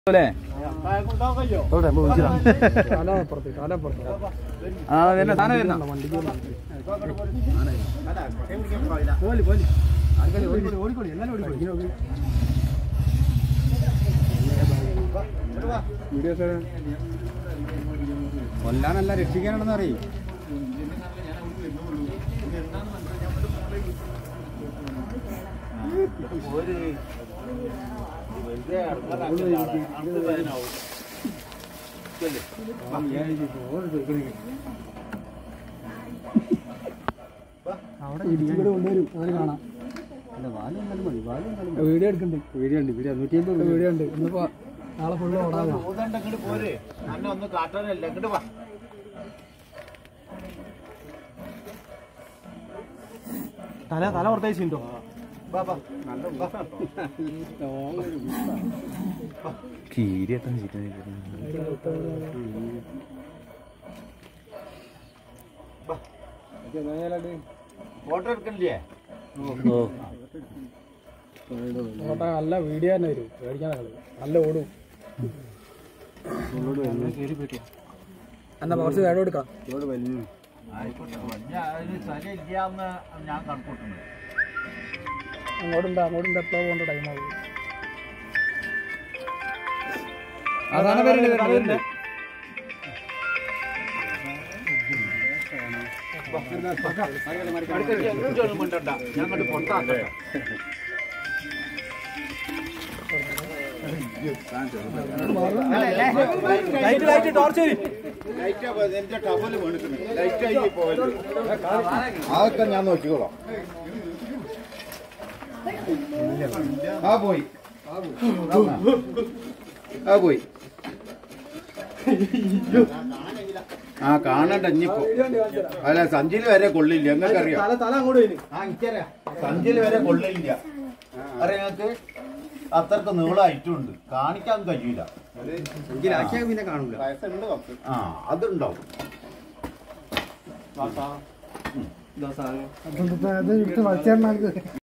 അല്ലേ കാലപ്പുറത്ത് കാലപ്പുറത്ത് ആ വരുന്ന സാധനം വരുന്ന വണ്ടിക്ക് വീഡിയോസ് കൊല്ലാനല്ല രക്ഷിക്കാനാണെന്ന് അറിയും അവിടെ ഇടിച്ചിട്ട് കൊണ്ടുവരും അത് കാണാം വീഡിയോ എടുക്കണ്ട് വീഡിയോ ഉണ്ട് വീഡിയോ നൂറ്റി അമ്പത് വീഡിയോ ഉണ്ട് ഇന്നിപ്പോ നാളെ ഫുള്ള് ഓടാതെ പോര് അന്നെ ഒന്ന് കാട്ടാനല്ല ഇങ്ങോട്ട് വാ തല തല പുറത്തേക്കുണ്ടോ വാ വാ കീരിയട്ടം ഫോട്ടോ എടുക്കണില്ലേ ഓട്ടാ നല്ല വീഡിയോ തന്നെ വരും പേടിക്കാൻ കളി നല്ല ഓടും എന്നാ കുറച്ച് വേണം എടുക്കാം ആയിക്കോട്ടെ വലിയ അതിന് സ്ഥലം ഇല്ലാന്ന് ഞാൻ കണക്കൂട്ടുന്നു അങ്ങോട്ടുണ്ട് അങ്ങോട്ടുണ്ട് എപ്പോഴാ പോകേണ്ട ടൈമാവും ആ സാധനം വരുന്നുണ്ട് വരുന്നുണ്ട് മിണ്ടണ്ട ഞങ്ങോട്ട് പൊട്ടാക്കട്ടെ ലൈറ്റ് ലൈറ്റ് ടോർച്ച് എന്റെ ടവല് വീണിട്ടുണ്ട് ലൈറ്റ് ആയി പോയല്ലോ അതൊക്കെ ഞാൻ നോക്കിക്കോളാം ആ പോയി ആ പോയി ആ കാണണ്ട ഇനിയിപ്പോ അല്ല സഞ്ചിയിൽ വരെ കൊള്ളില്ല നിങ്ങൾക്ക് അറിയാം തല തല അങ്ങോട്ട് വരും ആ എനിക്കറിയാം സഞ്ചിയിൽ വരെ കൊള്ളില്ല അറിയാം നിങ്ങൾക്ക് അത്രക്ക് നീളമായിട്ടുണ്ട് കാണിക്കാൻ കഴിയില്ല ഇതിലാക്കിയാൽ പിന്നെ കാണൂല ആ അതുണ്ടാവും അത് എടുത്ത് വലിച്ചേർന്നാൾക്ക്